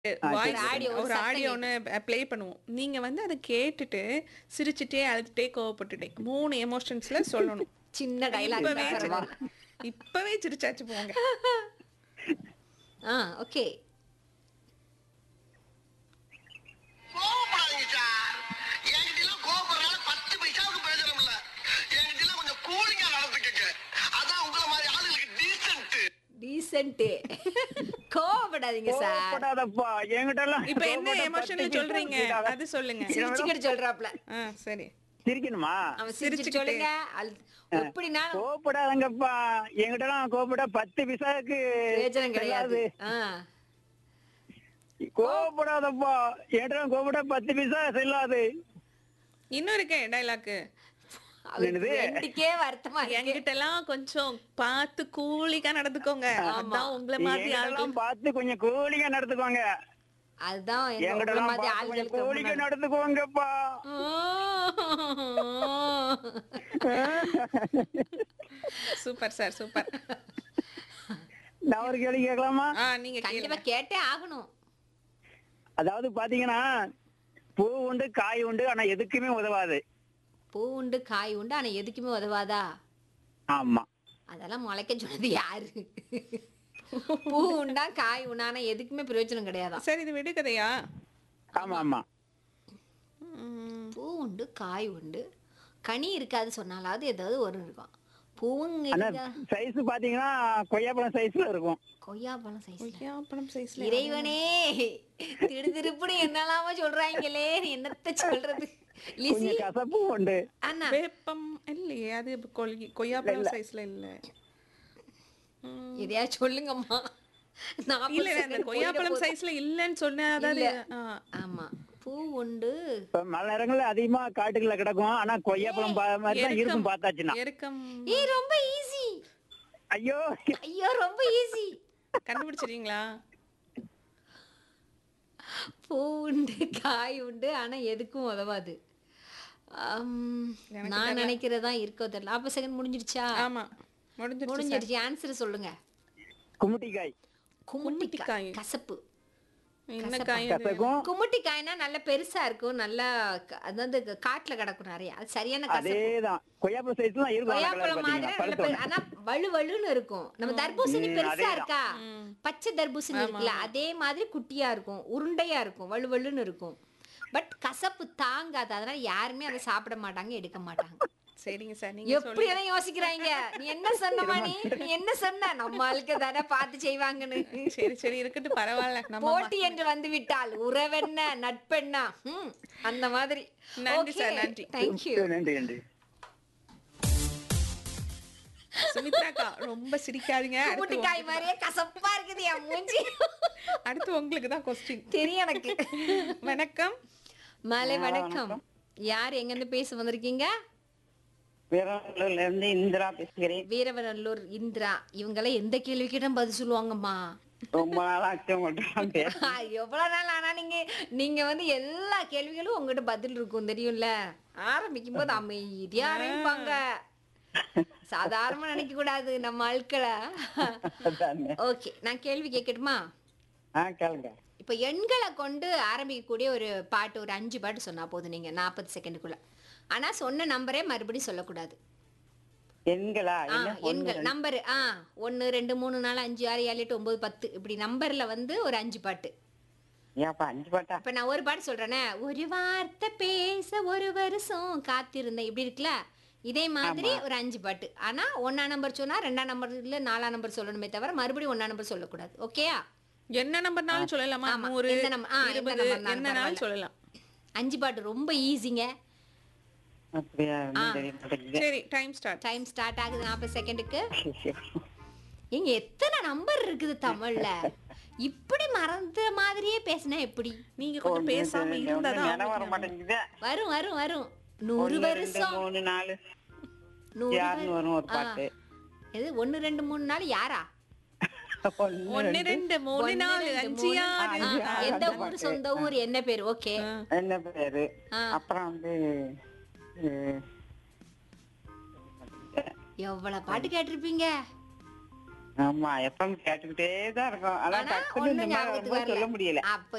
Voice சரி. Audio, ஒரு ஒரு சத்தம் ஆடியோ ஒன்று ப்ளே பண்ணுவோம் நீங்க வந்து அதை கேட்டுட்டு சிரிச்சுட்டே அழுதுட்டே கோவப்பட்டுட்டே மூணு எமோஷன்ஸ்ல சொல்லணும் சின்ன டைலாக் இப்பவே சிரி- இப்பவே சிரிச்சாச்சு போங்க ஆ ஓகே கோவப்படாதீங்க சார் என்கிட்ட எல்லாம் கோவப்படுறதுனால பத்து பைசாவுக்கு பிரயோஜனம் இல்ல என்கிட்ட எல்லாம் கொஞ்சம் கூலிங்கா நடந்துக்கங்க அதான் உங்களை மாதிரி ஆளுங்களுக்கு டீசென்ட் டீசென்ட் கோவப்படாதீங்க சார் கோவப்படாதப்பா என்கிட்ட எல்லாம் இப்ப என்ன கோவப்பட்டா எமோஷன்ல பத்து சொல்றீங்க நிமிஷம் அது சொல்லுங்க சிரிச்சுக்கிட்டு சொல்றாப்ல ஆ சரி சிரிக்கணுமா அவன் சிரிச்சுட்டு சொல்லுங்க அழு- எப்படின்னா கோவப்படாதங்கப்பா என்கிட்ட எல்லாம் கோவப்பட்டா பத்து பிசாவுக்கு பிரயோஜனம் கிடையாது செல்லாது. ஆ கோவப்படாதப்பா என்கிட்ட எல்லாம் கோவப்பட்டா பத்து பிசா செல்லாது இன்னும் இருக்கே டைலாக்கு அவருக்கு என்னது? ரெண்டுக்கே வருத்தமா இருக்கு என்கிட்ட எல்லாம் கொஞ்சம் பார்த்து கூலிக்கா நடந்துக்கோங்க அதான் உங்களை மாதிரி என்கிட்ட ஆளுங்க எல்லாம் பார்த்து கொஞ்சம் கூலிங்கா நடத்துக்கோங்க அதுதான் எங்க என்கிட்ட உங்களை எல்லாம் மாதிரி பார்த்து கொஞ்சம் ஆளுங்களுக்கு ரொம்ப கூலிங்கா நல்லது. நடத்துக்கோங்கப்பா சூப்பர் சார் சூப்பர் நான் ஒரு கேள்வி கேட்கலாமா ஆ நீங்க கண்டிப்பா கேளுங்க கேட்டே ஆகணும் அதாவது பாத்தீங்கன்னா பூ உண்டு காய் உண்டு ஆனா எதுக்குமே உதவாது பூ உண்டு காய் உண்டு ஆனா எதுக்குமே உதவாதா ஆமா அதெல்லாம் முளைக்க சொன்னது யாரு பூ உண்டா காய் உண்டா ஆனா எதுக்குமே பிரயோஜனம் கிடையாதான் சரி இது விடுகதையா ஆமா ஆமா ம், பூ உண்டு காய் உண்டு கனி இருக்காது சொன்னாலாவது ஏதாவது ஒரு இருக்கும் பூவும் ஆனா இருக்கா சைஸ் பாத்தீங்கன்னா கொய்யாப்பழம் சைஸ்ல இருக்கும் கொய்யாப்பழம் சைஸ்ல கொய்யாப்பழம் சைஸ்ல இறைவனே திடுதிருப்புன்னு என்னலாம சொல்றாங்களே என்னத்த சொல்றது லிசி கொஞ்சம் கசப்பு உண்டு அண்ணா வேப்பம் இல்லையே அது கொய்- கொய்யாப்பழம் சைஸ்ல இல்ல ம், எதையா சொல்லுங்கம்மா நாற்பது இல்ல இல்ல, அந்த second கொய்யாப்பழம் போயிட போகுது. சைஸ்ல இல்லன்னு சொன்னா அதாவது இல்ல. ஆ, ஆமா பூ உண்டு இப்ப மழை நேரங்கள்ல அதிகமா காட்டுக்குள்ள கிடக்கும் ஆனா கொய்யாப்பழம் பா- மாதிரி தான் இருக்கும் எருக்கம் பார்த்தாச்சுன்னா எருக்கம் ஏய் ரொம்ப ஈஸி ஐயோ ஐயோ ரொம்ப ஈஸி கண்டுபிடிச்சிருக்கீங்களா பூ உண்டு காய் உண்டு ஆனா எதுக்கும் உதவாது ஆம், எனக்கு நான் நினைக்கிறதா இருக்கோ தெரியல அப்ப செகண்ட் முடிஞ்சிருச்சா ஆமா முடிஞ்சிருச்சு சார். முடிஞ்சிருச்சு ஆன்சர் சொல்லுங்க குமுட்டிக்காய் குமுட்டிக்காய் குமுட்டிக்காய். கசப்பு என்ன காய் அது? கசக்கும் குமுட்டிக்காய்னா நல்ல பெருசா இருக்கும் நல்லா க- அதாவது க- காட்டுல கிடக்கும் நிறைய அது சரியான கசப்பு அதேதான் கொய்யாப்பழம் சைஸ்ல தான் இருக்கும் அந்த colour கொய்யாப்பழம் மாதிரி பாத்தீங்கன்னா, நல்ல பழுத்த பெரு- ஆனா வலு வலுன்னு இருக்கும் நம்ம தர்பூசணி ம், பெருசா அதேதான். இருக்கா பச்சை தர்பூசணி இருக்குல்ல அதே மாதிரி குட்டியா இருக்கும் உருண்டையா இருக்கும் வலு வலுன்னு இருக்கும் பட் கசப்பு தாங்காது அதனால யாருமே அதை சாப்பிட மாட்டாங்க எடுக்க மாட்டாங்க சரிங்க சார் நீங்க எப்படி எல்லாம் யோசிக்கிறாங்க நீ என்ன சொன்னமா நீ நீ என்ன சொன்ன நம்ம ஆளுக்கு தானே பார்த்து செய்வாங்கன்னு சரி சரி இருக்கட்டும் பரவாயில்ல நம்ம போட்டி என்று வந்து விட்டால் உறவென்ன நட்பெண்ணா ம், அந்த மாதிரி நன்றி சார், நன்றி. தேங்க்யூ நன்றி நன்றி சுமித்ராக்கா ரொம்ப சிரிக்காதீங்க அடுத்து குமுட்டிக்காய் மாதிரியே கசப்பா இருக்குது என் மூஞ்சி அடுத்து உங்களுக்கு தான் கொஸ்டின் தெரியும் எனக்கு வணக்கம் மாலை வணக்கம் யார் எங்க இருந்து பேச வந்திருக்கீங்க வீரநல்லூர்ல இருந்து இந்திரா பேசுகிறேன் வீரவநல்லூர் இந்திரா இவங்கெல்லாம் எந்த கேள்வி கேட்டாலும் பதில் சொல்லுவாங்கம்மா ரொம்ப நாளாச்சு உங்கள்கிட்ட பேச எவ்வளவு நாள் ஆனா நீங்க நீங்க வந்து எல்லா கேள்விகளும் உங்ககிட்ட பதில் இருக்கும் தெரியும்ல ஆரம்பிக்கும் போது அமைதியா ஆரம்பிப்பாங்க சாதாரணமா நினைக்க கூடாது நம்ம ஆட்களை அதானே. ஓகே நான் கேள்வி கேட்கட்டுமா ஆ கேளுங்க இப்போ எண்களை கொண்டு ஆரம்பிக்கக்கூடிய ஒரு பாட்டு ஒரு அஞ்சு பாட்டு சொன்னா போதும் நீங்க நாற்பது செகண்டுக்குள்ள ஆனா சொன்ன நம்பரே மறுபடியும் சொல்லக்கூடாது எண்களா ஆ என்ன எண்கள் நம்பர் ஆ ஒன்று ரெண்டு மூணு நாலு அஞ்சு ஆறு ஏழு எட்டு ஒன்பது பத்து இப்படி நம்பர்ல வந்து ஒரு அஞ்சு பாட்டு ஏப்பா அஞ்சு பாட்டா இப்ப நான் ஒரு பாட்டு சொல்றேனே ஒரு வார்த்தை பேச ஒரு வருஷம் காத்திருந்தேன் இப்படி இருக்குல்ல இதே மாதிரி ஒரு அஞ்சு பாட்டு ஆனா ஒன்னா நம்பர் சொன்னா ரெண்டாம் நம்பர் இல்ல நாலாம் நம்பர் சொல்லணுமே தவிர மறுபடியும் ஒன்னா நம்பர் சொல்லக்கூடாது ஓகேயா என்ன நம்பர்னாலும் சொல்லலாமா ஆமா, நூறு எந்த number- ஆ, எந்த இருபது numberனாலும் என்னனாலும் பரவாயில்ல. சொல்லலாம் அஞ்சு பாட்டு ரொம்ப ஈஸிங்க அப்படியா ஒண்ணும் தெரிய மாட்டேங்குது சரி டைம் ஸ்டார்ட் டைம் ஸ்டார்ட் ஆகுது நாற்பது செகண்டுக்கு இங்க எத்தனை நம்பர் இருக்குது தமிழ்ல இப்படி மறந்த மாதிரியே பேசினா எப்படி நீங்க கொஞ்சம் பேசாம இருந்தா தான் இடம் வர அவங்களுக்கு மாட்டேங்குது வரும் வரும் வரும் நூறு ஒண்ணு, ரெண்டு, வருஷம் மூணு நாலு நூறு யாருன்னு வரும் ஒரு ஆ. பாட்டு எது ஒன்னு ரெண்டு மூணு நாள் யாரா ஒண்ணு, ஒன்னு ரெண்டு மூணு ஒண்ணு, நாலு ரெண்டு, அஞ்சு மூணு, ஆறு ஆ, அஞ்சு, ஆறு, எந்த அந்த ஊர் சொந்த ஊர் என்ன பேர் ஓகே என்ன பேரு ஆ. அப்புறம் வந்து அஹ், எவ்வளவு பாட்டு கேட்டிருப்பீங்க ஆமா எப்பவும் கேட்டுக்கிட்டே தான் இருக்கும் ஆனா ஆனா டக்குன்னு ஒண்ணு இந்த மாதிரி ஞாபகத்துக்கு வரும்போது சொல்ல வரல முடியல அப்ப